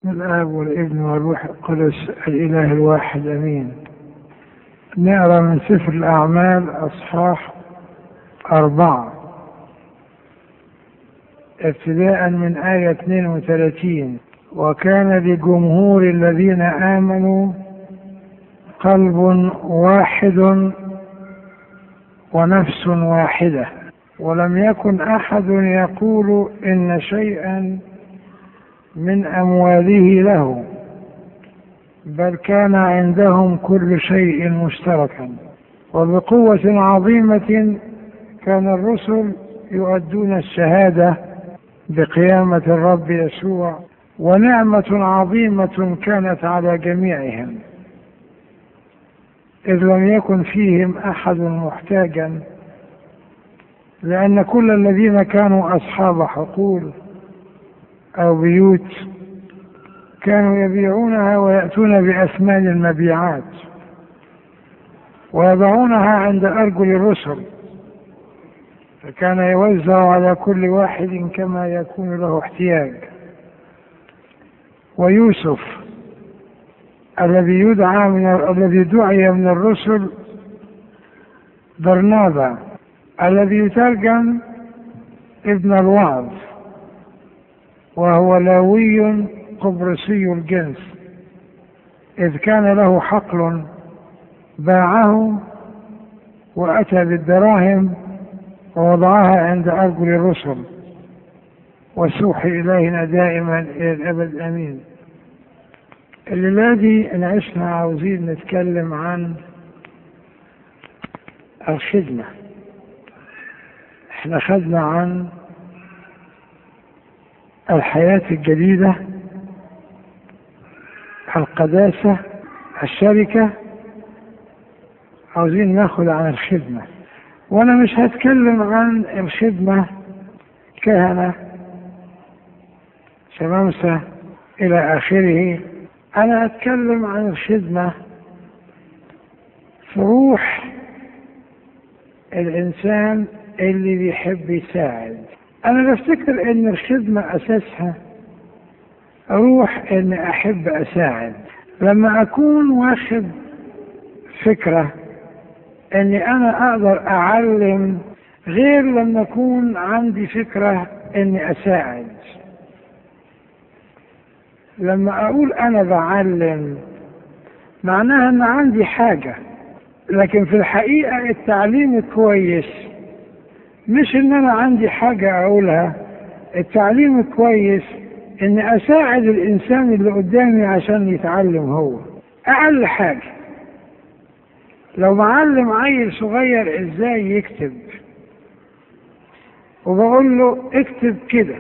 الآب والابن والروح القدس الإله الواحد أمين نقرأ من سفر الأعمال أصحاح أربعة ابتداء من آية 32 وكان لجمهور الذين آمنوا قلب واحد ونفس واحدة ولم يكن أحد يقول إن شيئا من أمواله له بل كان عندهم كل شيء مشتركا وبقوة عظيمة كان الرسل يؤدون الشهادة بقيامة الرب يسوع ونعمة عظيمة كانت على جميعهم إذ لم يكن فيهم أحد محتاجا لأن كل الذين كانوا أصحاب حقول أو بيوت كانوا يبيعونها ويأتون بأثمان المبيعات ويضعونها عند أرجل الرسل فكان يوزع على كل واحد كما يكون له احتياج ويوسف الذي يدعى من الذي دعي من الرسل برنابا الذي يترجم ابن الوعظ وهو لاوي قبرصي الجنس إذ كان له حقل باعه وأتى بالدراهم ووضعها عند أرجل الرسل وسوح إلهنا دائما إلى الأبد أمين الليلة دي إن عشنا عاوزين نتكلم عن الخدمة احنا خدنا عن الحياة الجديدة القداسة الشركة عاوزين ناخد عن الخدمة وانا مش هتكلم عن الخدمة كهنة شمامسة الى اخره انا هتكلم عن الخدمة في روح الانسان اللي بيحب يساعد انا بفتكر ان الخدمة اساسها روح ان احب اساعد لما اكون واخد فكرة اني انا اقدر اعلم غير لما اكون عندي فكرة اني اساعد لما اقول انا بعلم معناها ان عندي حاجة لكن في الحقيقة التعليم كويس مش ان انا عندي حاجة اقولها التعليم كويس اني اساعد الانسان اللي قدامي عشان يتعلم هو اقل حاجة لو بعلم عيل صغير ازاي يكتب وبقول له اكتب كده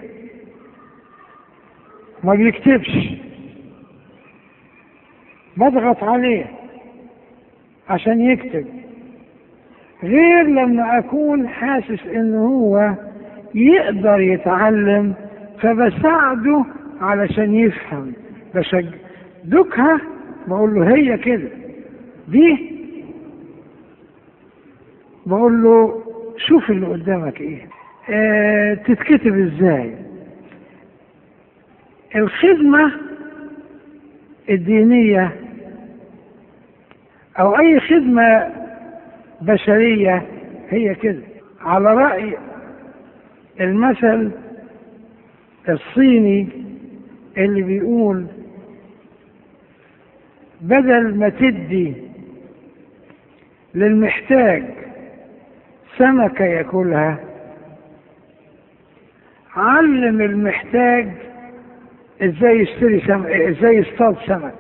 ما بيكتبش بضغط عليه عشان يكتب غير لما اكون حاسس ان هو يقدر يتعلم فبساعده علشان يفهم بشج دوكها بقول له هي كده دي بقول له شوف اللي قدامك ايه اه تتكتب ازاي الخدمة الدينية او اي خدمة بشرية هي كده على رأي المثل الصيني اللي بيقول بدل ما تدي للمحتاج سمكة ياكلها علم المحتاج ازاي يشتري سمك ازاي يصطاد سمك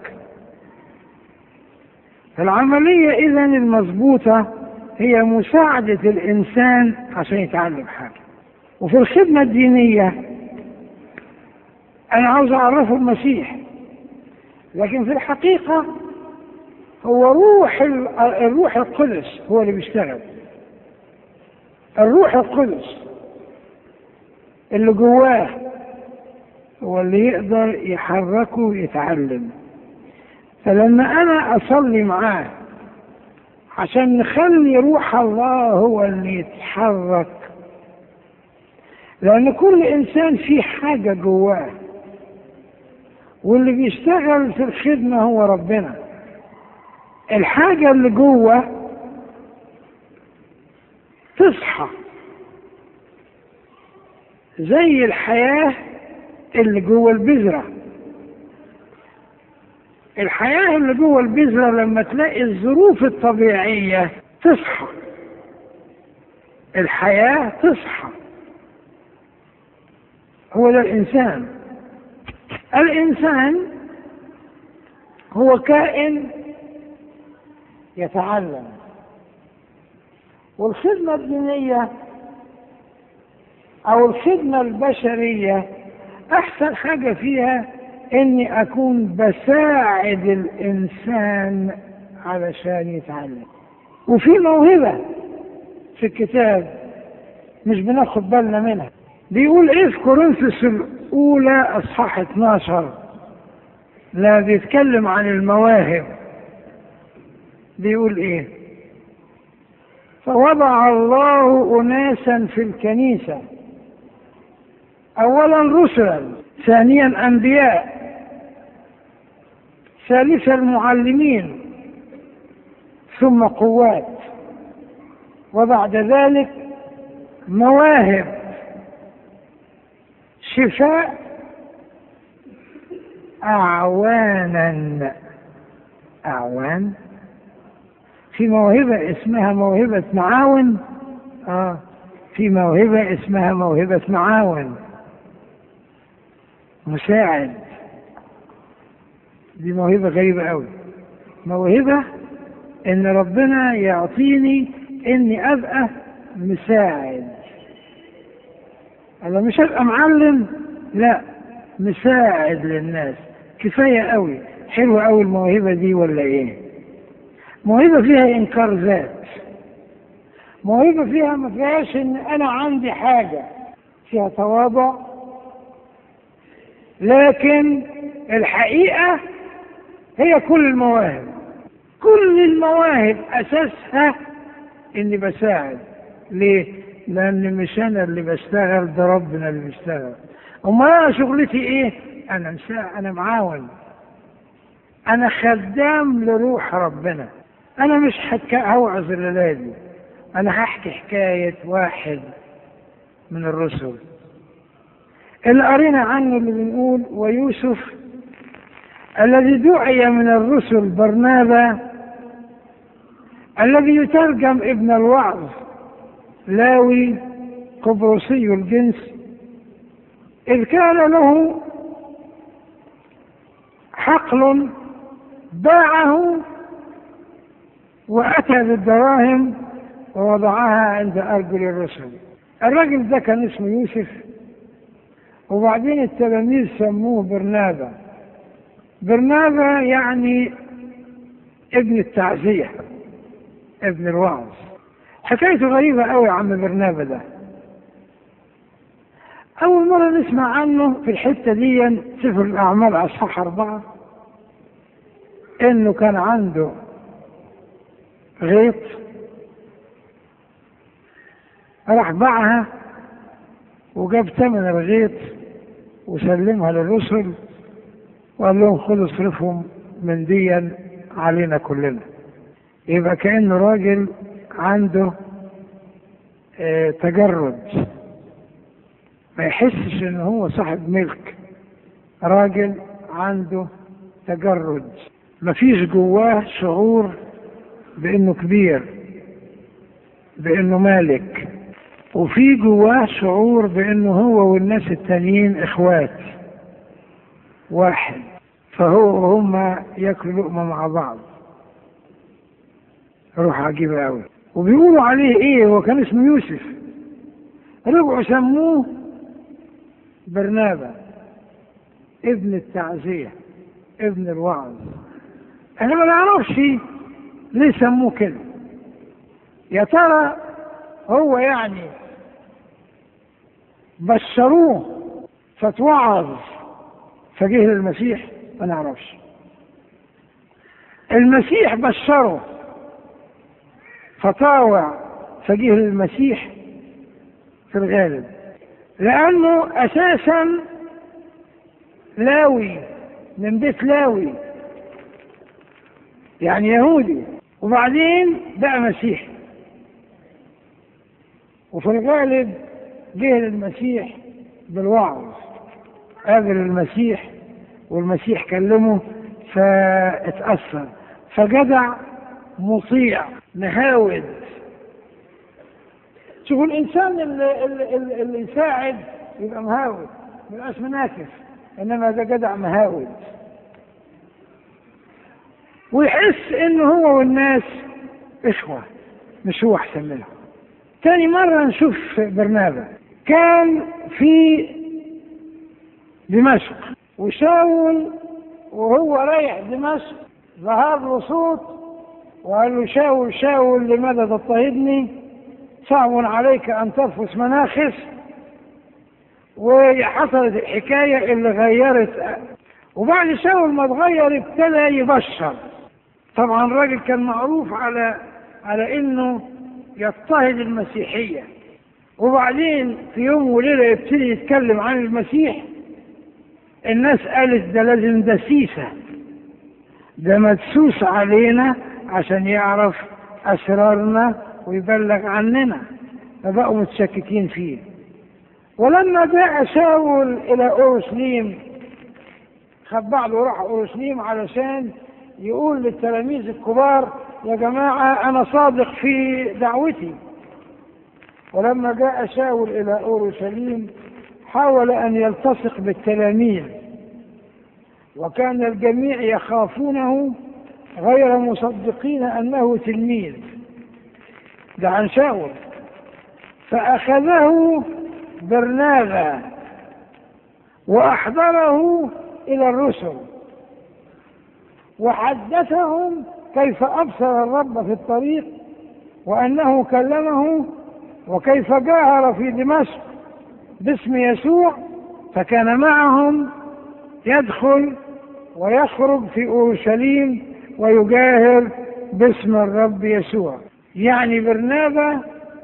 العملية اذا المضبوطة هي مساعدة الانسان عشان يتعلم حاجة وفي الخدمة الدينية انا عاوز اعرفه المسيح لكن في الحقيقة هو روح الروح القدس هو اللي بيشتغل الروح القدس اللي جواه هو اللي يقدر يحركه ويتعلم فلما انا اصلي معاه عشان نخلي روح الله هو اللي يتحرك لان كل انسان فيه حاجه جواه واللي بيشتغل في الخدمة هو ربنا الحاجة اللي جوه تصحى زي الحياة اللي جوه البذرة الحياة اللي جوه البذرة لما تلاقي الظروف الطبيعية تصحى الحياة تصحى هو ده الإنسان الإنسان هو كائن يتعلم والخدمة الدينية أو الخدمة البشرية أحسن حاجة فيها إني أكون بساعد الإنسان علشان يتعلم وفي موهبة في الكتاب مش بناخد بالنا منها بيقول ايه في كورنثوس الاولى اصحاح 12 لا بيتكلم عن المواهب بيقول ايه فوضع الله اناسا في الكنيسه اولا رسلا ثانيا انبياء ثالثا المعلمين ثم قوات وبعد ذلك مواهب شفاء أعوانا أعوان في موهبة اسمها موهبة معاون آه في موهبة اسمها موهبة معاون مساعد دي موهبة غريبة قوي موهبة ان ربنا يعطيني اني ابقى مساعد انا مش هبقى معلم لا مساعد للناس كفايه قوي حلوه قوي الموهبه دي ولا ايه موهبه فيها انكار ذات موهبه فيها ما فيهاش ان انا عندي حاجه فيها تواضع لكن الحقيقه هي كل المواهب كل المواهب اساسها اني بساعد ليه لان مش انا اللي بشتغل ده ربنا اللي بيشتغل امال انا شغلتي ايه انا مساعد انا معاون انا خدام لروح ربنا انا مش حكا هوعظ الليله دي انا هحكي حكايه واحد من الرسل اللي قرينا عنه اللي بنقول ويوسف الذي دعي من الرسل برنابا الذي يترجم ابن الوعظ لاوي قبرصي الجنس إذ كان له حقل باعه وأتى بالدراهم ووضعها عند أرجل الرسل الرجل ده كان اسمه يوسف وبعدين التلاميذ سموه برنابا برنابا يعني ابن التعزية ابن الوعظ حكايته غريبة قوي يا عم برنابا ده أول مرة نسمع عنه في الحتة دي سفر الأعمال أصحاح أربعة إنه كان عنده غيط راح باعها وجاب ثمن الغيط وسلمها للرسل وقال لهم خدوا اصرفهم من ديا علينا كلنا يبقى كأنه راجل عنده اه تجرد ما يحسش ان هو صاحب ملك راجل عنده تجرد ما فيش جواه شعور بانه كبير بانه مالك وفي جواه شعور بانه هو والناس التانيين اخوات واحد فهو وهم ياكلوا لقمه مع بعض روح عجيبه قوي وبيقولوا عليه ايه هو كان اسمه يوسف رجعوا سموه برنابا ابن التعزية ابن الوعظ احنا ما نعرفش ليه سموه كده يا ترى هو يعني بشروه فتوعظ فجه للمسيح ما نعرفش المسيح بشره فطاوع فجه للمسيح في الغالب لأنه أساسا لاوي من بيت لاوي يعني يهودي وبعدين بقى مسيحي وفي الغالب جه للمسيح بالوعظ قابل المسيح والمسيح كلمه فاتأثر فجدع مطيع مهاود شوفوا الإنسان اللي, اللي, اللي يساعد يبقى مهاود ما يبقاش مناكف إنما ده جدع مهاود ويحس إنه هو والناس إخوة مش هو أحسن منهم تاني مرة نشوف برنابا كان في دمشق وشاول وهو رايح دمشق ظهر له صوت وقال له شاول شاول لماذا تضطهدني صعب عليك ان ترفس مناخس وحصلت الحكاية اللي غيرت وبعد شاول ما اتغير ابتدى يبشر طبعا الراجل كان معروف على على انه يضطهد المسيحية وبعدين في يوم وليلة يبتدي يتكلم عن المسيح الناس قالت ده لازم دسيسة ده مدسوس علينا عشان يعرف أسرارنا ويبلغ عننا فبقوا متشككين فيه ولما جاء شاول إلى أورشليم خد بعضه وراح أورشليم علشان يقول للتلاميذ الكبار يا جماعة أنا صادق في دعوتي ولما جاء شاول إلى أورشليم حاول أن يلتصق بالتلاميذ وكان الجميع يخافونه غير مصدقين أنه تلميذ ده عن شاول فأخذه برنابا وأحضره إلى الرسل وحدثهم كيف أبصر الرب في الطريق وأنه كلمه وكيف جاهر في دمشق باسم يسوع فكان معهم يدخل ويخرج في اورشليم ويجاهر باسم الرب يسوع يعني برنابا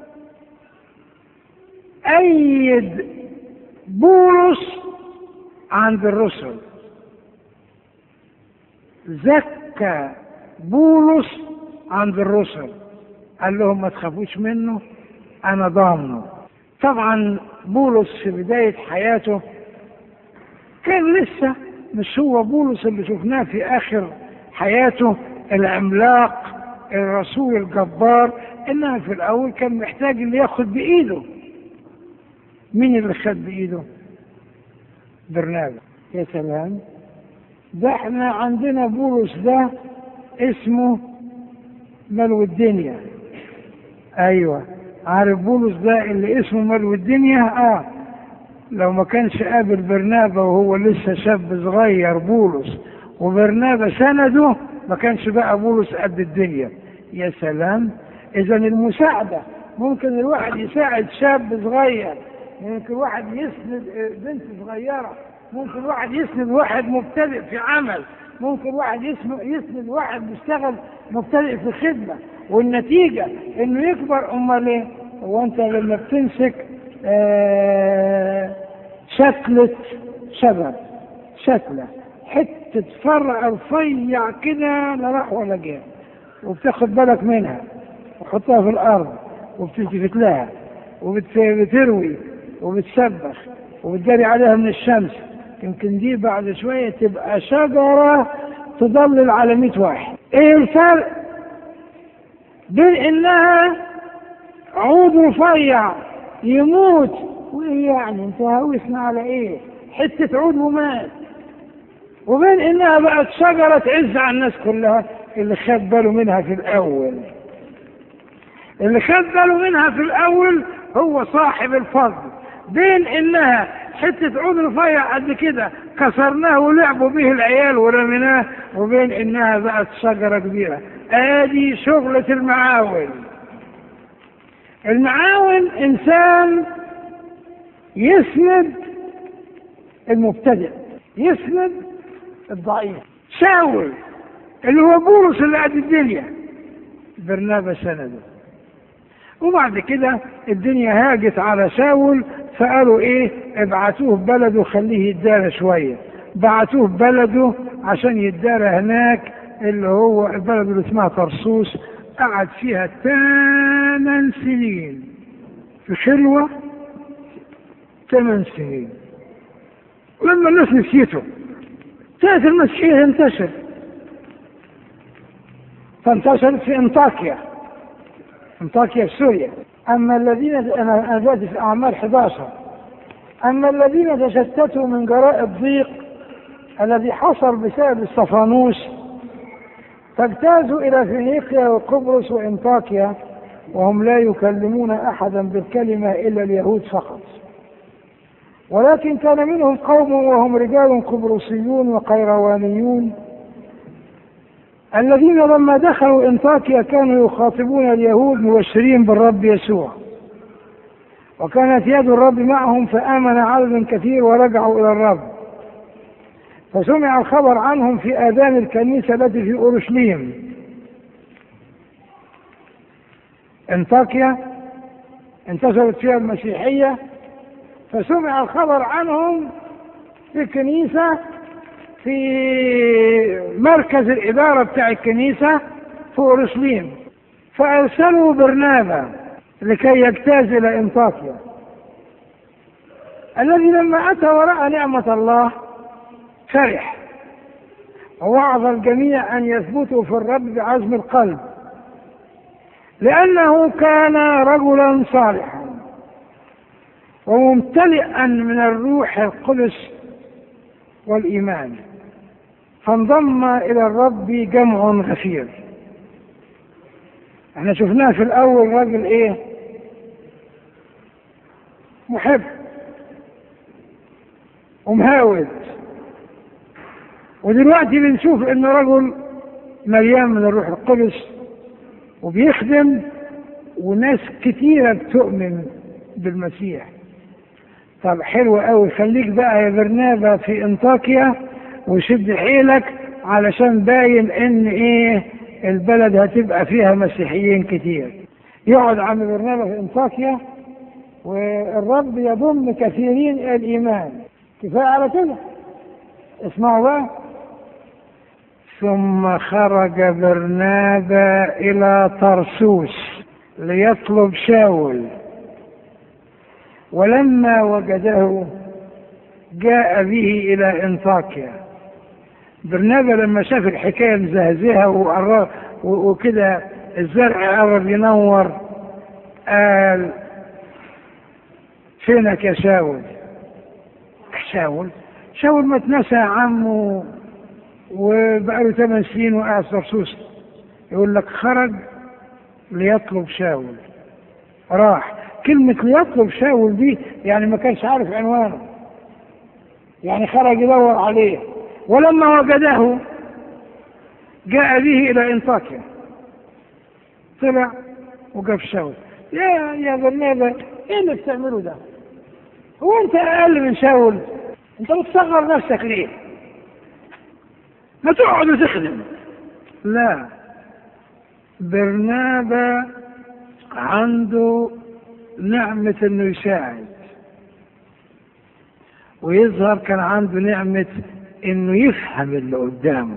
ايد بولس عند الرسل زكى بولس عند الرسل قال لهم ما تخافوش منه انا ضامنه طبعا بولس في بداية حياته كان لسه مش هو بولس اللي شفناه في آخر حياته العملاق الرسول الجبار إنما في الأول كان محتاج اللي ياخد بإيده مين اللي خد بإيده؟ برنابا يا سلام ده احنا عندنا بولس ده اسمه ملو الدنيا ايوه عارف بولس ده اللي اسمه ملو الدنيا اه لو ما كانش قابل برنابا وهو لسه شاب صغير بولس وبرنابا سنده ما كانش بقى بولس قد الدنيا يا سلام اذا المساعده ممكن الواحد يساعد شاب صغير ممكن واحد يسند بنت صغيره ممكن واحد يسند واحد مبتدئ في عمل ممكن واحد يسند واحد بيشتغل مبتدئ في خدمه والنتيجة انه يكبر امال ايه هو انت لما بتمسك آه شكلة شجر شكلة حتة فرع رفيع كده لا راح ولا جاي وبتاخد بالك منها وحطها في الارض وبتلتفت لها وبتروي وبتسبخ وبتجري عليها من الشمس يمكن دي بعد شوية تبقى شجرة تضلل على 100 واحد ايه الفرق بين انها عود رفيع يموت وايه يعني انت هاوسنا على ايه حتة عود ومات وبين انها بقت شجرة تعز على الناس كلها اللي خد باله منها في الاول اللي خد باله منها في الاول هو صاحب الفضل بين انها حتة عود رفيع قد كده كسرناه ولعبوا به العيال ورميناه وبين انها بقت شجرة كبيرة ادي شغلة المعاون المعاون انسان يسند المبتدئ يسند الضعيف شاول اللي هو بولس اللي قد الدنيا برنابا سنده وبعد كده الدنيا هاجت على شاول فقالوا ايه ابعتوه بلده وخليه يتدارى شويه بعتوه بلده عشان يدار هناك اللي هو البلد اللي اسمها طرسوس قعد فيها ثمان سنين في خلوة ثمان سنين ولما الناس نسيته كانت المسيحية تنتشر فانتشرت في انطاكيا انطاكيا في سوريا اما الذين انا دلوقتي في اعمال 11 اما الذين تشتتوا من جراء الضيق الذي حصل بسبب الصفانوس فاجتازوا الى فينيقيا وقبرص وانطاكيا وهم لا يكلمون احدا بالكلمه الا اليهود فقط ولكن كان منهم قوم وهم رجال قبرصيون وقيروانيون الذين لما دخلوا انطاكيا كانوا يخاطبون اليهود مبشرين بالرب يسوع وكانت يد الرب معهم فآمن عدد كثير ورجعوا إلى الرب فسمع الخبر عنهم في آذان الكنيسة التي في أورشليم انطاكيا انتشرت فيها المسيحية فسمع الخبر عنهم في الكنيسة في مركز الإدارة بتاع الكنيسة في أورشليم فأرسلوا برنابا لكي يجتاز إلى إنطاكيا الذي لما أتى ورأى نعمة الله فرح ووعظ الجميع أن يثبتوا في الرب بعزم القلب لأنه كان رجلا صالحا وممتلئا من الروح القدس والإيمان فانضم إلى الرب جمع غفير احنا شفناه في الأول راجل إيه محب ومهاود ودلوقتي بنشوف إنه رجل مليان من الروح القدس وبيخدم وناس كتيرة بتؤمن بالمسيح طب حلو قوي خليك بقى يا برنابا في انطاكيا وشد حيلك علشان باين ان ايه البلد هتبقى فيها مسيحيين كتير يقعد عم برنابا في انطاكيا والرب يضم كثيرين الى الايمان كفايه على كده اسمعوا بقى ثم خرج برنابا الى طرسوس ليطلب شاول ولما وجده جاء به الى انطاكيا برنابا لما شاف الحكايه مزهزهه وكده الزرع قرب ينور قال فينك يا شاول شاول شاول ما اتنسى عمه وبقاله ثمان سنين وقاعد صرصوص يقول لك خرج ليطلب شاول راح كلمة ليطلب شاول دي يعني ما كانش عارف عنوانه يعني خرج يدور عليه ولما وجده جاء به إلى إنطاكيا طلع وجاب شاول يا يا برنابا ايه اللي بتعمله ده؟ هو انت اقل من شاول؟ انت بتصغر نفسك ليه؟ ما تقعد وتخدم لا برنابا عنده نعمة انه يساعد ويظهر كان عنده نعمة انه يفهم اللي قدامه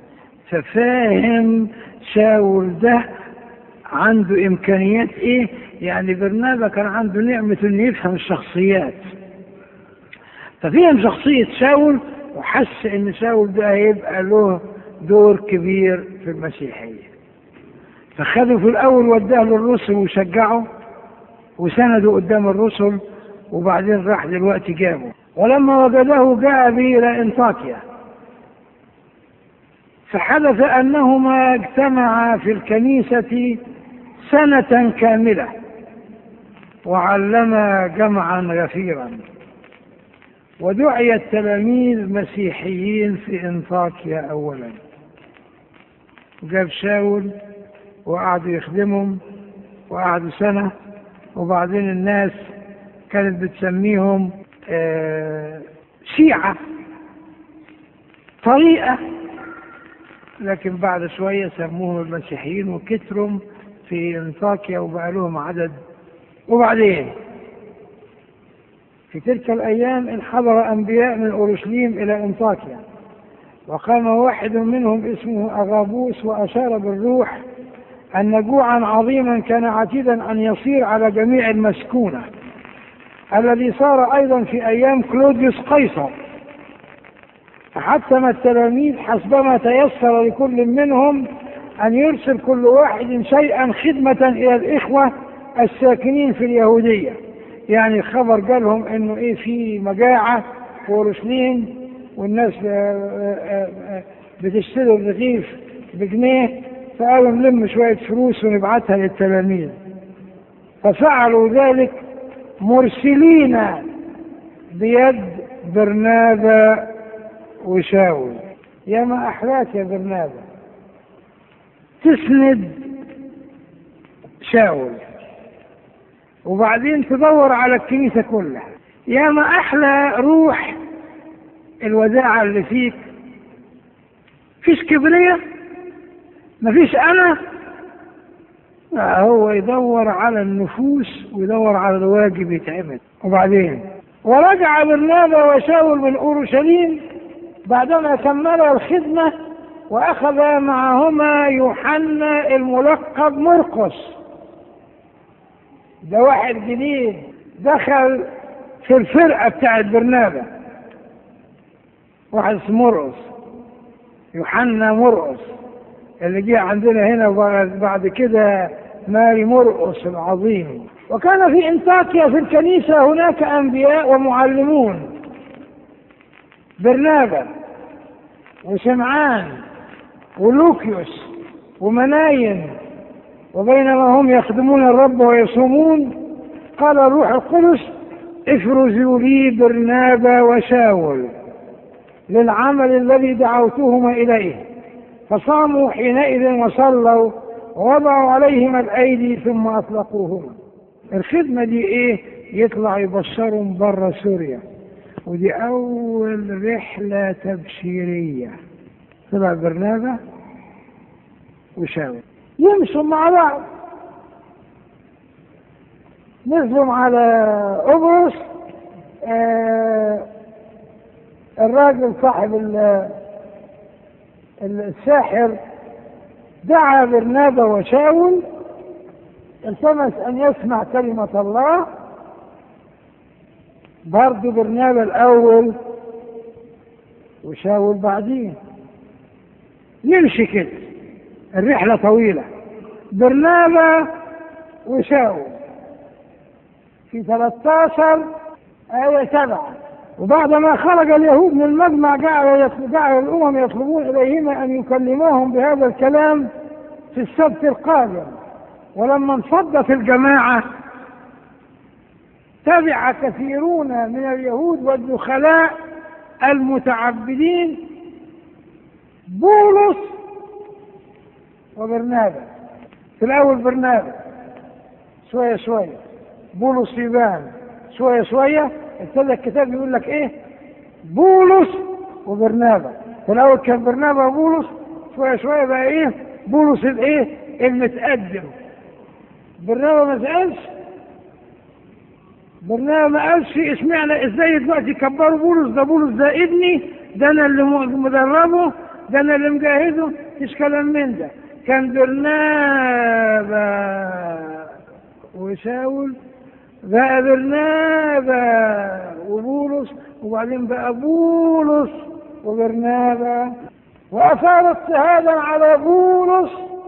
ففاهم شاول ده عنده امكانيات ايه يعني برنابا كان عنده نعمة انه يفهم الشخصيات ففهم شخصية شاول وحس ان شاول ده هيبقى له دور كبير في المسيحية فخده في الاول وداه للرسل وشجعه وسنده قدام الرسل وبعدين راح دلوقتي جابه ولما وجده جاء به الى انطاكيا فحدث انهما اجتمعا في الكنيسه سنه كامله وعلما جمعا غفيرا ودعي التلاميذ مسيحيين في انطاكيا اولا جاب شاول وقعدوا يخدمهم وقعدوا سنه وبعدين الناس كانت بتسميهم آه شيعة طريقة لكن بعد شوية سموهم المسيحيين وكترهم في انطاكيا وبقى لهم عدد وبعدين في تلك الأيام انحدر أنبياء من أورشليم إلى أنطاكيا وقام واحد منهم اسمه أغابوس وأشار بالروح أن جوعا عظيما كان عتيدا أن يصير على جميع المسكونة الذي صار أيضا في أيام كلوديوس قيصر فحتم التلاميذ حسبما تيسر لكل منهم أن يرسل كل واحد شيئا خدمة إلى الإخوة الساكنين في اليهودية يعني خبر قالهم إنه إيه في مجاعة في أورشليم والناس بتشتري الرغيف بجنيه فقالوا نلم شوية فلوس ونبعتها للتلاميذ ففعلوا ذلك مرسلين بيد برنابا وشاول يا ما أحلاك يا برنابا تسند شاول وبعدين تدور على الكنيسة كلها يا ما أحلى روح الوداعة اللي فيك فيش كبرية مفيش أنا لا هو يدور على النفوس ويدور على الواجب يتعمل وبعدين ورجع برنابا وشاول من أورشليم بعدما كملا الخدمة وأخذ معهما يوحنا الملقب مرقس ده واحد جديد دخل في الفرقة بتاعت برنابا واحد اسمه مرقس يوحنا مرقس اللي جه عندنا هنا بعد كده ماري مرقس العظيم وكان في انطاكيا في الكنيسة هناك أنبياء ومعلمون برنابا وسمعان ولوكيوس ومناين وبينما هم يخدمون الرب ويصومون قال الروح القدس افرزوا لي برنابا وشاول للعمل الذي دعوتهما إليه فصاموا حينئذ وصلوا ووضعوا عليهما الأيدي ثم أطلقوهما الخدمة دي إيه يطلع يبشرهم بره سوريا ودي أول رحلة تبشيرية طلع برنابا وشاول يمشوا مع بعض نزلوا على قبرص آه الراجل صاحب الساحر دعا برنابا وشاول التمس ان يسمع كلمة الله برضه برنابا الاول وشاول بعدين يمشي كده الرحلة طويلة برنابا وشاول في 13 آية 7 وبعدما خرج اليهود من المجمع جعل جعل الامم يطلبون اليهما ان يكلموهم بهذا الكلام في السبت القادم ولما انفضت الجماعه تبع كثيرون من اليهود والدخلاء المتعبدين بولس وبرنابا في الاول برنابا شويه شويه بولس يبان شويه شويه ابتدى الكتاب يقول لك ايه بولس وبرنابا في الاول كان برنابا وبولس شويه شويه بقى ايه بولس الايه المتقدم برنابا ما سالش برنابا ما قالش اشمعنى ازاي دلوقتي كبروا بولس ده بولس ده ابني ده انا اللي مدربه ده انا اللي مجهزه مفيش كلام من ده كان برنابا وشاول بقى برنابا وبولس وبعدين بقى بولس وبرنابا وأثار اضطهادا على بولس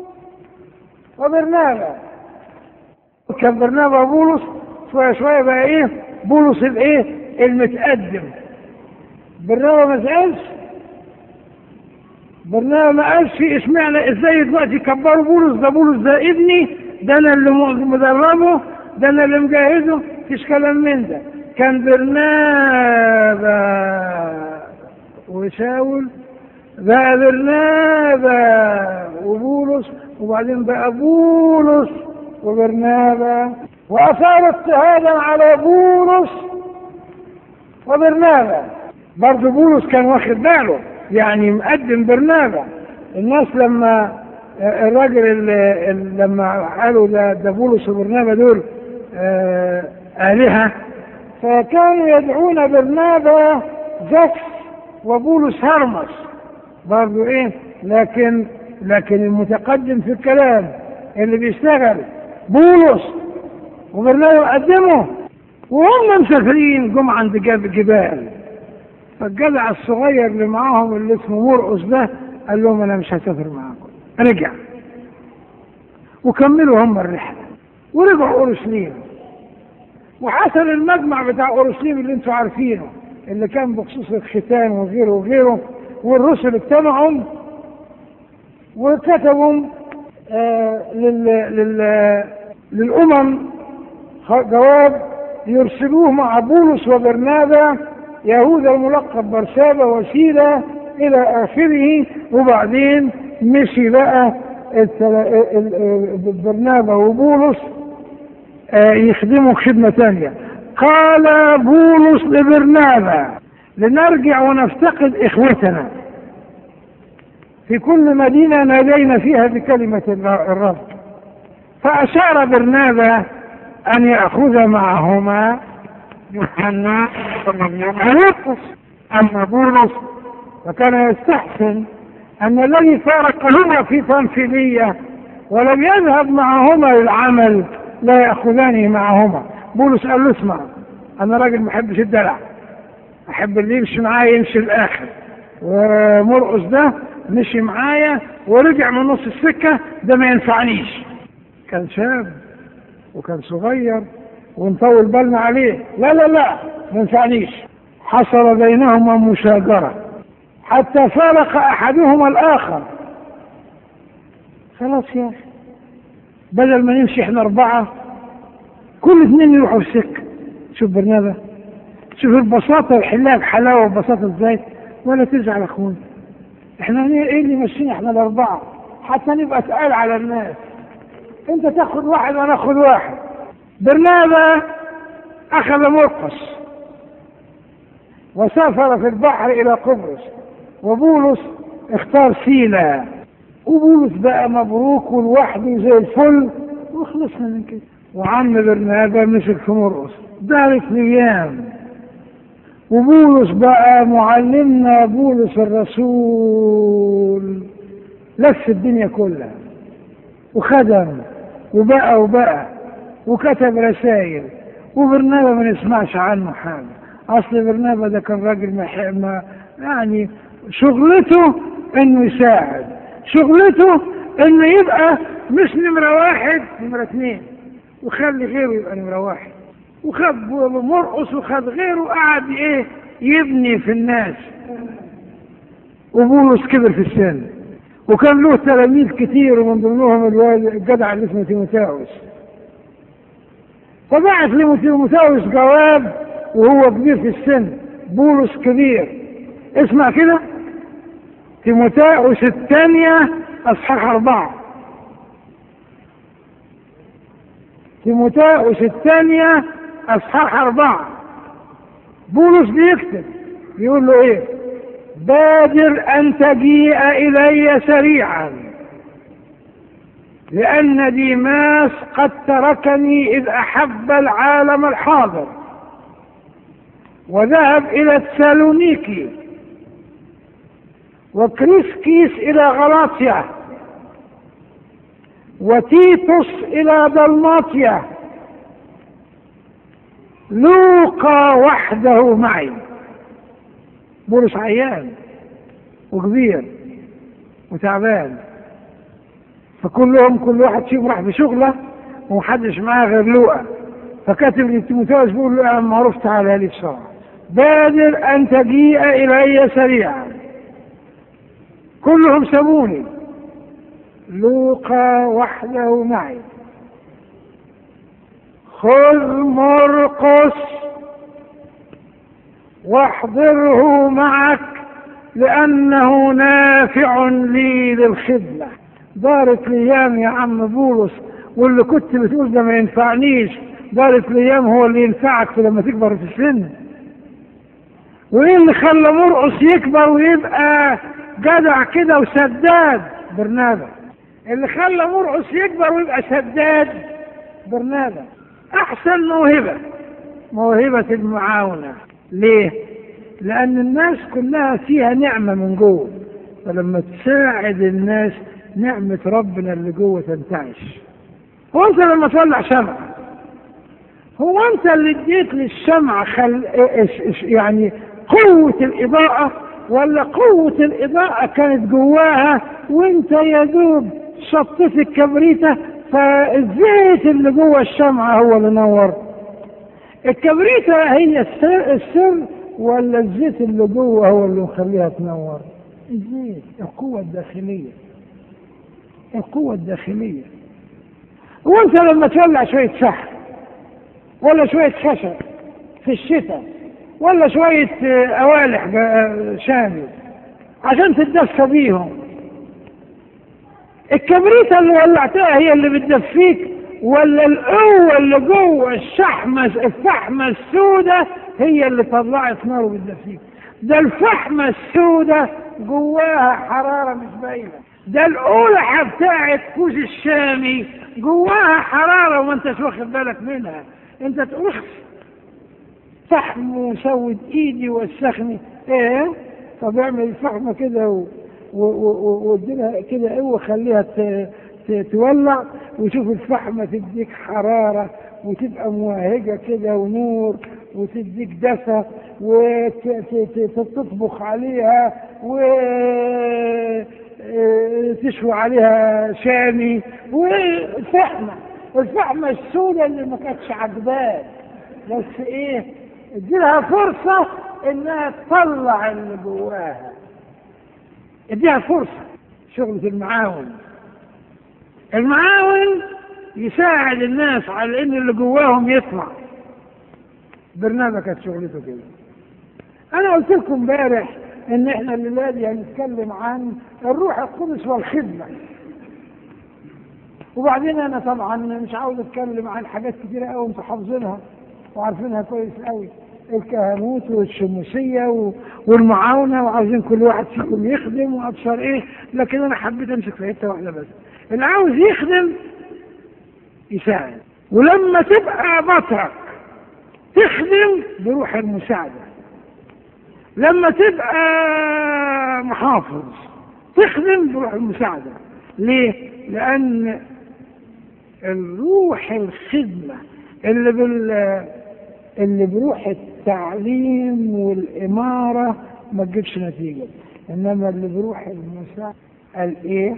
وبرنابا كان برنابا وبولس شوية شوية بقى إيه بولس الإيه المتقدم برنابا ما سألش برنابا ما قالش اشمعنى ازاي دلوقتي كبروا بولس ده بولس ده ابني ده انا اللي مدربه ده انا اللي مجهزه مفيش كلام من ده كان برنابا وشاول بقى برنابا وبولس وبعدين بقى بولس وبرنابا واثار اضطهادا على بولس وبرنابا برضه بولس كان واخد باله يعني مقدم برنابا الناس لما الراجل اللي لما قالوا ده, ده بولس وبرنابا دول آه آلهة فكانوا يدعون برنابا زكس وبولس هرمس برضو ايه لكن لكن المتقدم في الكلام اللي بيشتغل بولس وبرنابا قدمه وهم مسافرين جم عند جب جبال فالجدع الصغير اللي معاهم اللي اسمه مرقص ده قال لهم انا مش هسافر معاكم رجع وكملوا هم الرحله ورجعوا اورشليم وحصل المجمع بتاع اورشليم اللي انتوا عارفينه اللي كان بخصوص الختان وغيره وغيره والرسل اجتمعوا وكتبوا آه لل لل للامم جواب يرسلوه مع بولس وبرنابا يهوذا الملقب برسابة وسيلة إلى آخره وبعدين مشي بقى برنابا وبولس يخدموا خدمة تانية قال بولس لبرنابا لنرجع ونفتقد إخوتنا في كل مدينة نادينا فيها بكلمة الرب فأشار برنابا أن يأخذ معهما يوحنا ومرقس أما بولس فكان يستحسن أن الذي فارقهما في بنفيلية ولم يذهب معهما للعمل لا يأخذانه معهما بولس قال له اسمع أنا راجل ما بحبش الدلع أحب اللي يمشي معايا يمشي الآخر ومرقس ده مشي معايا ورجع من نص السكة ده ما ينفعنيش كان شاب وكان صغير ونطول بالنا عليه لا لا لا ما ينفعنيش حصل بينهما مشاجرة حتى فارق أحدهما الآخر خلاص يا أخي بدل ما نمشي احنا أربعة كل اثنين يروحوا في سكة شوف برنابا شوف البساطة الحلاها بحلاوة وبساطة ازاي ولا تزعل اخونا احنا ايه اللي ماشيين احنا الأربعة حتى نبقى تقال على الناس انت تاخد واحد وانا اخد واحد برنابا اخذ مرقس وسافر في البحر الى قبرص وبولس اختار سينا وبولس بقى مبروك ولوحده زي الفل وخلصنا من كده وعم برنابا مسك في مرقس دارت الايام وبولس بقى معلمنا بولس الرسول لف الدنيا كلها وخدم وبقى وبقى وكتب رسائل وبرنابا ما نسمعش عنه حاجه اصل برنابا ده كان راجل ما يعني شغلته انه يساعد شغلته انه يبقى مش نمره واحد نمره اثنين وخلي غيره يبقى نمره واحد وخد مرقص وخد غيره قعد ايه يبني في الناس وبولس كبر في السن وكان له تلاميذ كتير ومن ضمنهم الجدع اللي اسمه تيموثاوس فبعث لتيموثاوس جواب وهو كبير في السن بولس كبير اسمع كده تيموثاوس الثانية أصحاح أربعة تيموثاوس الثانية أصحاح أربعة بولس بيكتب بيقول له إيه بادر أن تجيء إلي سريعا لأن ديماس قد تركني إذ أحب العالم الحاضر وذهب إلى تسالونيكي وكريسكيس إلى غلاطيا وتيتوس إلى دلماطيا لوقا وحده معي بولس عيان وكبير وتعبان فكلهم كل واحد فيهم راح بشغله ومحدش معاه غير لوقا فكاتب لتيموثاوس بيقول له انا معروف تعالى لي بسرعه بادر ان تجيء الي سريعا كلهم سابوني لوقا وحده معي خذ مرقس واحضره معك لأنه نافع لي للخدمة دارت الأيام يا عم بولس واللي كنت بتقول ده ما ينفعنيش دارت الأيام هو اللي ينفعك لما تكبر في السن وإيه اللي خلى مرقس يكبر ويبقى جدع كده وسداد برنابا اللي خلى مرقس يكبر ويبقى سداد برنابا احسن موهبه موهبة المعاونة ليه؟ لأن الناس كلها فيها نعمة من جوه فلما تساعد الناس نعمة ربنا اللي جوه تنتعش هو أنت لما تولع شمعة هو أنت اللي اديت للشمعة خل... يعني قوة الإضاءة ولا قوة الإضاءة كانت جواها وأنت يا دوب شطيت الكبريتة فالزيت اللي جوه الشمعة هو اللي نور الكبريتة هي السر, السر ولا الزيت اللي جوه هو اللي مخليها تنور الزيت القوة الداخلية القوة الداخلية وانت لما تولع شوية فحم ولا شوية خشب في الشتاء ولا شوية قوالح شامي عشان تتدفى بيهم الكبريتة اللي ولعتها هي اللي بتدفيك ولا القوة اللي جوه الشحمة الفحمة السوداء هي اللي طلعت نار وبتدفيك ده الفحمة السوداء جواها حرارة مش باينة ده القولحة بتاعت كوز الشامي جواها حرارة وما انتش واخد بالك منها انت تقول فحم وسود ايدي وسخني ايه طب اعمل الفحمة كده واديلها كده قوة خليها تولع وشوف الفحمة تديك حرارة وتبقى مواهجة كده ونور وتديك دفى وتطبخ عليها وتشوي عليها شامي والفحمة الفحمة السوداء اللي ما كانتش عجباك بس ايه اديلها فرصة انها تطلع اللي جواها اديها فرصة شغلة المعاون المعاون يساعد الناس على ان اللي جواهم يطلع برنامج كانت شغلته كده انا قلت لكم امبارح ان احنا الليله دي هنتكلم عن الروح القدس والخدمه وبعدين انا طبعا مش عاوز اتكلم عن حاجات كتيره قوي انتوا حافظينها وعارفينها كويس قوي الكهنوت والشموسيه والمعاونه وعاوزين كل واحد فيكم يخدم وابشر ايه لكن انا حبيت امسك في حته واحده بس اللي عاوز يخدم يساعد ولما تبقى بطرك تخدم بروح المساعدة لما تبقى محافظ تخدم بروح المساعدة ليه؟ لأن الروح الخدمة اللي بال اللي بروح التعليم والإمارة ما تجيبش نتيجة إنما اللي بروح المساعدة قال إيه؟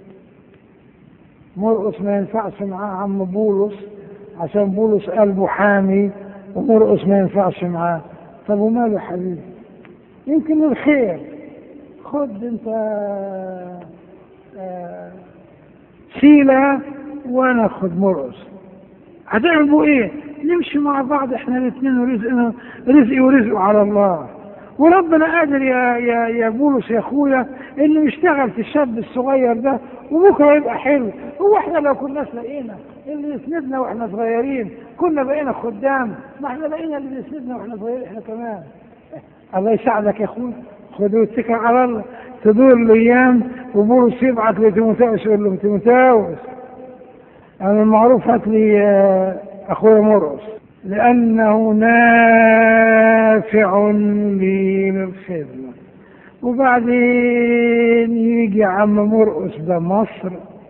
مرقص ما ينفعش معاه عم بولس عشان بولس قلبه حامي ومرقص ما ينفعش معاه طب وماله حبيبي يمكن الخير خد انت آه سيلة وانا خد مرقص هتعملوا ايه نمشي مع بعض احنا الاثنين ورزقنا رزقي ورزقه على الله وربنا قادر يا يا يا بولس يا اخويا انه يشتغل في الشاب الصغير ده وبكره يبقى حلو هو احنا لو كناش لقينا اللي يسندنا واحنا صغيرين كنا بقينا خدام ما احنا لقينا اللي يسندنا واحنا صغيرين احنا كمان الله يساعدك يا اخويا خد واتكل على الله تدور الايام وبولس يبعت لتيموثاوس يقول له تيموثاوس انا المعروف هات لي اخويا مرقص لانه نافع لي للخدمه وبعدين يجي عم مرقص ده مصر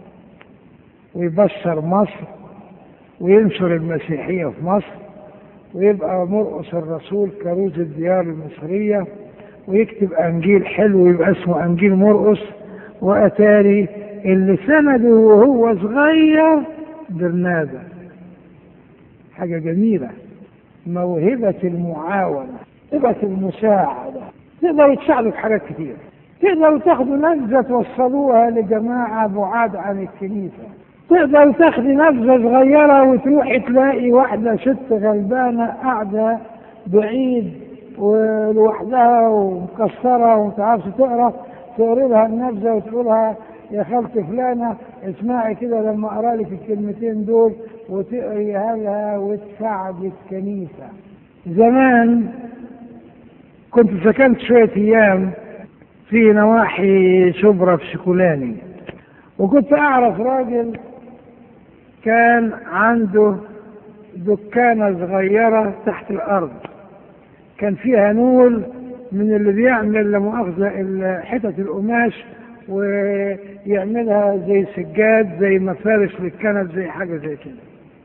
ويبشر مصر وينشر المسيحية في مصر ويبقى مرقص الرسول كروز الديار المصرية ويكتب أنجيل حلو يبقى اسمه أنجيل مرقص وأتاري اللي سنده وهو صغير برنابة حاجة جميلة موهبة المعاونة موهبة المساعدة تقدروا تساعدوا في حاجات كتير تقدروا تاخدوا نبذة توصلوها لجماعة بعاد عن الكنيسة تقدر تاخدي نبذة صغيرة وتروحي تلاقي واحدة ست غلبانة قاعدة بعيد ولوحدها ومكسرة ومش عارفة تقرا تقري لها النبذة وتقولها يا خالتي فلانة اسمعي كده لما اقرا لك الكلمتين دول وتقريها لها وتساعدي الكنيسة زمان كنت سكنت شوية أيام في نواحي شبرا في شكولاني وكنت أعرف راجل كان عنده دكانة صغيرة تحت الأرض كان فيها نول من اللي بيعمل لا مؤاخذة حتت القماش ويعملها زي سجاد زي مفارش للكنب زي حاجة زي كده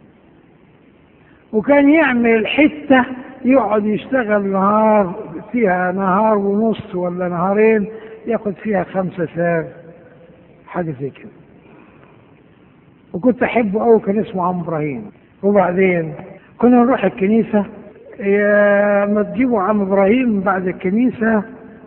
وكان يعمل حتة يقعد يشتغل نهار فيها نهار ونص ولا نهارين ياخد فيها خمسة ساعة حاجة زي كده وكنت أحبه أوي كان اسمه عم إبراهيم وبعدين كنا نروح الكنيسة يا ما تجيبوا عم إبراهيم بعد الكنيسة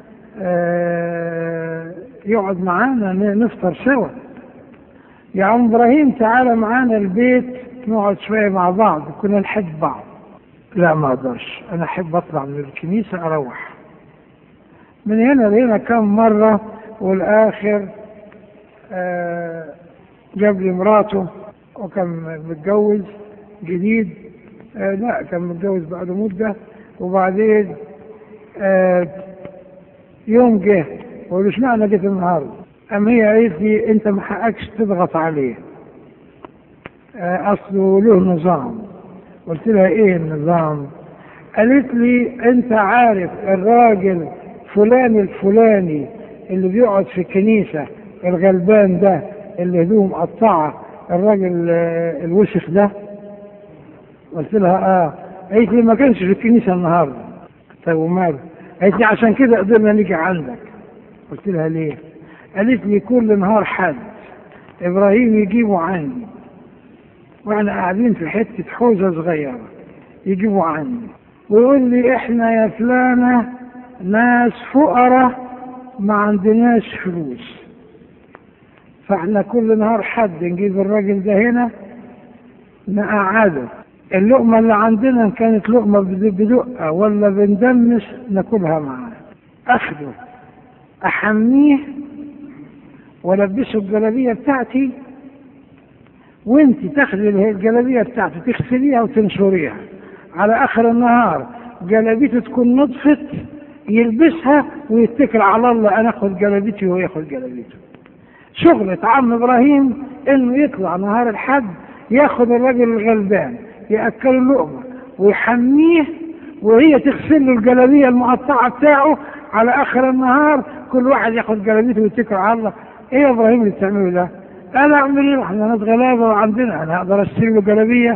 آه يقعد معانا نفطر سوا يا عم إبراهيم تعالى معانا البيت نقعد شوية مع بعض كنا نحب بعض لا ما اقدرش انا احب اطلع من الكنيسة اروح من هنا لهنا كم مرة والاخر آه جاب لي مراته وكان متجوز جديد آه لا كان متجوز بعد مدة وبعدين آه يوم جه وقال اشمعنى جيت النهارده؟ قام هي قالت لي انت ما حقكش تضغط عليه اصله له نظام قلت لها ايه النظام قالت لي انت عارف الراجل فلان الفلاني اللي بيقعد في الكنيسة الغلبان ده اللي هدوم مقطعة الراجل الوسخ ده قلت لها اه قالت لي ما كانش في الكنيسة النهاردة طيب وماله قالت لي عشان كده قدرنا نيجي عندك قلت لها ليه قالت لي كل نهار حد ابراهيم يجيبه عندي واحنا قاعدين في حتة حوزة صغيرة يجيبوا عني ويقول لي احنا يا فلانة ناس فقراء ما عندناش فلوس فاحنا كل نهار حد نجيب الراجل ده هنا نقعده اللقمة اللي عندنا إن كانت لقمة بدقة ولا بندمس ناكلها معاه اخده احميه والبسه الجلابية بتاعتي وانت تاخدي الجلابيه بتاعته تغسليها وتنشريها على اخر النهار جلابيته تكون نطفت يلبسها ويتكل على الله انا اخد جلابيتي وهو ياخد جلابيته شغلة عم ابراهيم انه يطلع نهار الحد ياخد الراجل الغلبان ياكله اللقمه ويحميه وهي تغسل له الجلابيه المقطعه بتاعه على اخر النهار كل واحد ياخد جلابيته ويتكل على الله ايه يا ابراهيم اللي بتعمله ده؟ انا اعمل ايه احنا ناس غلابه وعندنا انا اقدر اشتري له جلابيه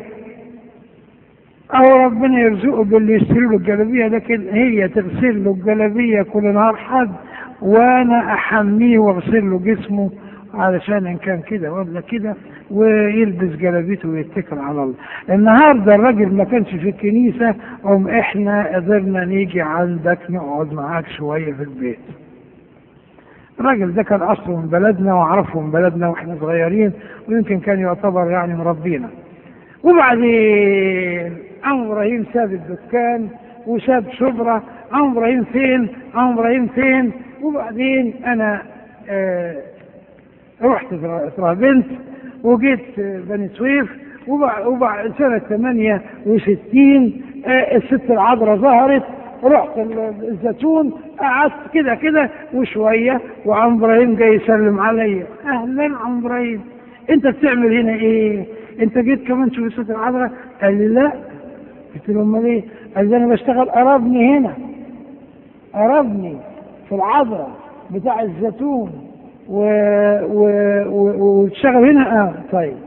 او ربنا يرزقه باللي يشتري له الجلابيه لكن هي تغسل له الجلابيه كل نهار حد وانا احميه واغسل له جسمه علشان ان كان كده ولا كده ويلبس جلابيته ويتكل على الله النهارده الراجل ما كانش في الكنيسه قوم احنا قدرنا نيجي عندك نقعد معاك شويه في البيت الراجل ده كان اصله من بلدنا واعرفه من بلدنا واحنا صغيرين ويمكن كان يعتبر يعني مربينا وبعدين عم ابراهيم ساب الدكان وساب شبرا عم ابراهيم فين عم ابراهيم فين وبعدين انا آه رحت بنت وجيت بني سويف وبعد سنة 68 آه الست العذراء ظهرت رحت الزيتون قعدت كده كده وشويه وعم ابراهيم جاي يسلم عليا اهلا عم ابراهيم انت بتعمل هنا ايه؟ انت جيت كمان تشوف الست العذراء؟ قال لي لا قلت له امال ايه؟ قال لي انا بشتغل قربني هنا قربني في العذراء بتاع الزيتون و... و... و... وتشتغل هنا اه طيب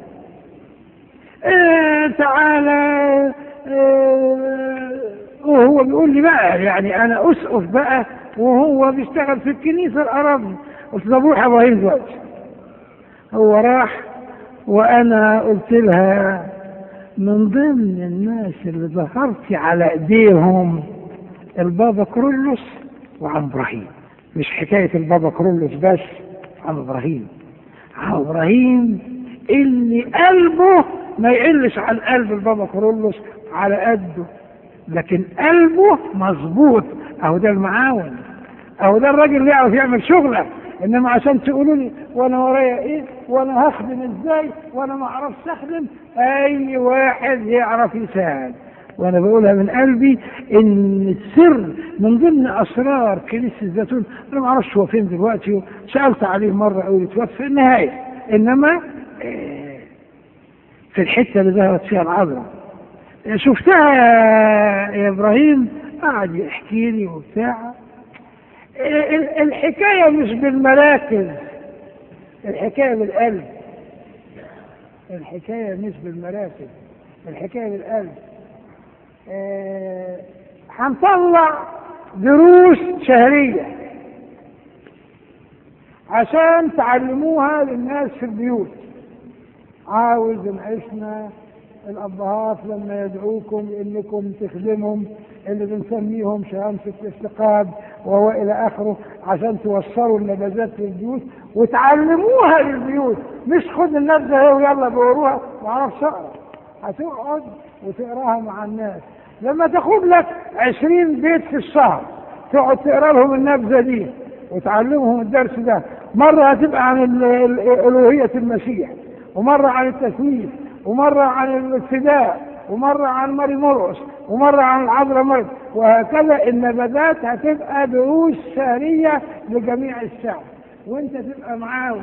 آه تعالى آه وهو بيقول لي بقى يعني انا اسقف بقى وهو بيشتغل في الكنيسه القربني قلت له روح يا ابراهيم دلوقتي هو راح وانا قلت لها من ضمن الناس اللي ظهرتي على ايديهم البابا كرولوس وعم ابراهيم مش حكايه البابا كرولوس بس عم ابراهيم عم ابراهيم اللي قلبه ما يقلش عن قلب البابا كرولوس على قده لكن قلبه مظبوط اهو ده المعاون اهو ده الراجل اللي يعرف يعمل شغله انما عشان تقولوا لي وانا ورايا ايه وانا هخدم ازاي وانا ما اعرفش اخدم اي واحد يعرف يساعد وانا بقولها من قلبي ان السر من ضمن اسرار كنيسه الزيتون انا ما اعرفش هو فين دلوقتي سالت عليه مره او توفى في النهايه انما في الحته اللي ظهرت فيها العذراء شفتها يا يا ابراهيم قعد يحكي لي وبتاع ال- ال- الحكايه مش بالمراكز الحكايه بالقلب الحكايه مش بالمراكز الحكايه بالقلب آه، هنطلع دروس شهريه عشان تعلموها للناس في البيوت عاوز ان عشنا الابهات لما يدعوكم انكم تخدمهم اللي بنسميهم شمسة الافتقاد وهو الى اخره عشان توصلوا النبذات للبيوت وتعلموها للبيوت مش خد النبذه اهي ويلا بوروها ما اعرفش اقرا هتقعد وتقراها مع الناس لما تاخد لك عشرين بيت في الشهر تقعد تقرا لهم النبذه دي وتعلمهم الدرس ده مرة هتبقى عن ال- ال- ألوهية المسيح ومرة عن التثليث ومرة عن الابتداء ومرة عن ماري مرقس ومرة عن العذراء مريم وهكذا النبذات هتبقى دروس شهرية لجميع الشعب وانت تبقى معاهم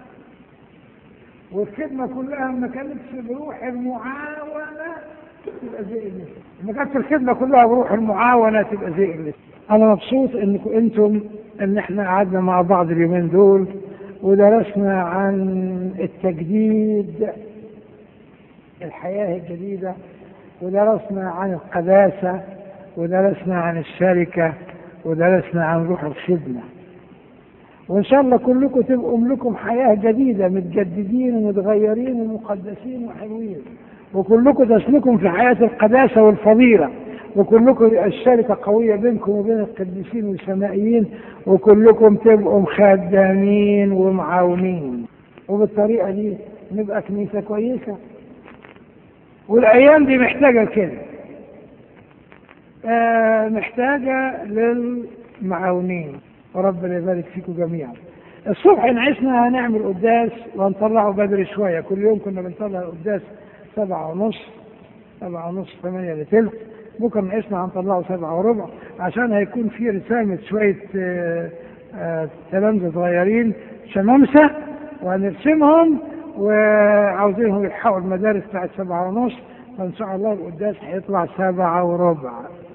والخدمة كلها ما كانتش بروح المعاونة تبقى زي النساء ما كانتش الخدمة كلها بروح المعاونة تبقى زي النساء أنا مبسوط إنكم أنتم إن إحنا قعدنا مع بعض اليومين دول ودرسنا عن التجديد الحياة الجديدة ودرسنا عن القداسة ودرسنا عن الشركة ودرسنا عن روح الخدمة وإن شاء الله كلكم تبقوا لكم حياة جديدة متجددين ومتغيرين ومقدسين وحلوين وكلكم تسلكم في حياة القداسة والفضيلة وكلكم الشركة قوية بينكم وبين القديسين والسمائيين وكلكم تبقوا خدامين ومعاونين وبالطريقة دي نبقى كنيسة كويسة والأيام دي محتاجة كده آه محتاجة للمعاونين وربنا يبارك فيكم جميعا الصبح إن عشنا هنعمل قداس وهنطلعه بدري شوية كل يوم كنا بنطلع القداس سبعة ونص سبعة ونص ثمانية لتلت بكرة نعيشنا هنطلعه سبعة وربع عشان هيكون في رسالة شوية آه، آه، تلامذة صغيرين شمامسة وهنرسمهم وعاوزينهم يلحقوا المدارس بتاعت سبعة ونص فإن شاء الله القداس هيطلع سبعة وربع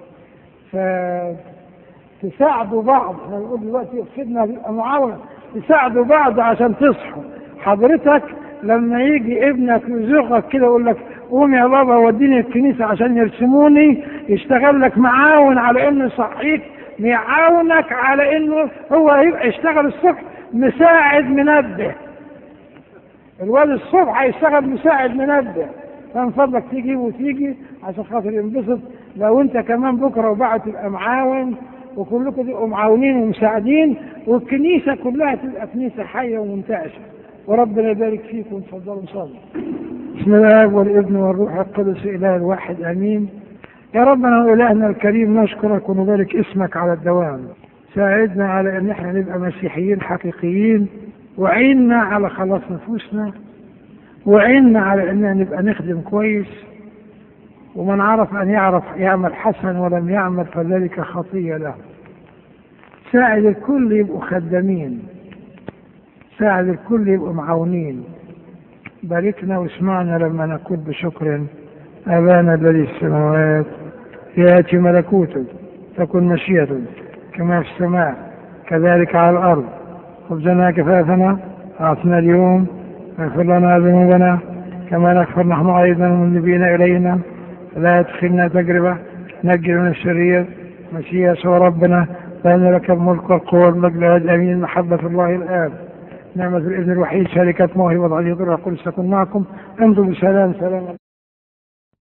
فتساعدوا بعض احنا بنقول دلوقتي الخدمة بيبقى معاونة تساعدوا بعض عشان تصحوا حضرتك لما يجي ابنك يزغك كده يقول لك قوم يا بابا وديني الكنيسة عشان يرسموني يشتغل لك معاون على انه يصحيك يعاونك على انه هو يبقى يشتغل الصبح مساعد منبه الواد الصبح هيشتغل مساعد منبه فمن فضلك تيجي وتيجي عشان خاطر ينبسط لو انت كمان بكره وبعد تبقى معاون وكلكم تبقوا معاونين ومساعدين والكنيسه كلها تبقى كنيسه حيه ومنتعشه وربنا يبارك فيكم تفضلوا صلوا بسم الله والابن والروح القدس اله الواحد امين يا ربنا والهنا الكريم نشكرك ونبارك اسمك على الدوام ساعدنا على ان احنا نبقى مسيحيين حقيقيين وعيننا على خلاص نفوسنا وعيننا على اننا نبقى نخدم كويس ومن عرف ان يعرف يعمل حسن ولم يعمل فذلك خطيه له ساعد الكل يبقوا خدامين ساعد الكل يبقوا معاونين باركنا واسمعنا لما نقول بشكر ابانا الذي في السماوات ياتي ملكوتك تكن مشيئتك كما في السماء كذلك على الارض خبزنا كفافنا اعطنا اليوم واغفر لنا ذنوبنا كما نغفر نحن ايضا المذنبين الينا لا يدخلنا تجربه نجي من الشرير مسيح سوى ربنا فان لك الملك والقوه والمجد امين محبه الله الاب نعمة الابن الوحيد شركة موهبة علي ضر قل تكن معكم امضوا بسلام سلام